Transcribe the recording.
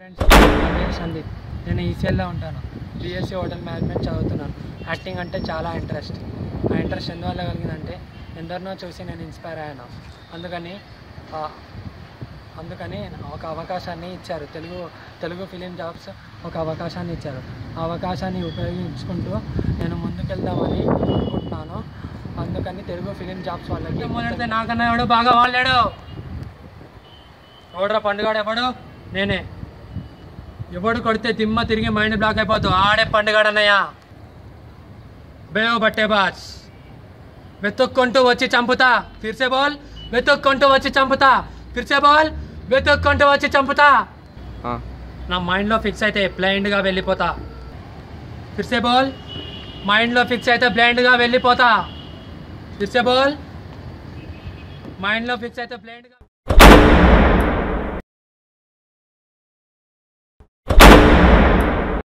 friends నా పేరు సందీప్ నేను ఈసీఎల్లో ఉంటాను బీఎస్సీ హోటల్ మేనేజ్మెంట్ చదువుతున్నాను యాక్టింగ్ అంటే చాలా ఇంట్రెస్ట్ ఆ ఇంట్రెస్ట్ ఎందువల్ల కలిగిందంటే ఎందరినో చూసి నేను ఇన్స్పైర్ అయ్యాను అందుకని ఆ, అందుకని ఒక అవకాశాన్ని ఇచ్చారు తెలుగు తెలుగు ఫిలిం జాబ్స్ ఒక అవకాశాన్ని ఇచ్చారు ఆ అవకాశాన్ని ఉపయోగించుకుంటూ నేను ముందుకెళ్దామని అనుకుంటున్నాను అందుకని తెలుగు ఫిలిం జాబ్స్ వాళ్ళకి మొదలెడితే నాకన్నా ఎవడు బాగా వాళ్ళాడు ఎవడరా పండుగాడు ఎవడు నేనే ఎవడు కొడితే దిమ్మ తిరిగి మైండ్ బ్లాక్ అయిపోతావు ఆడే పండుగాడన్నయ్యా బేవ్ బట్టే బాస్ వెతుక్కుంటూ వచ్చి చంపుతా ఫిర్సే బాల్ వెతుక్కుంటూ వచ్చి చంపుతా ఫిర్సే బాల్ వెతుక్కుంటూ వచ్చి చంపుతా నా మైండ్లో ఫిక్స్ అయితే బ్లైండ్గా వెళ్ళిపోతా ఫిర్సే బాల్ మైండ్లో ఫిక్స్ అయితే బ్లైండ్గా వెళ్ళిపోతా ఫిర్సే బాల్ మైండ్లో ఫిక్స్ అయితే బ్లైండ్గా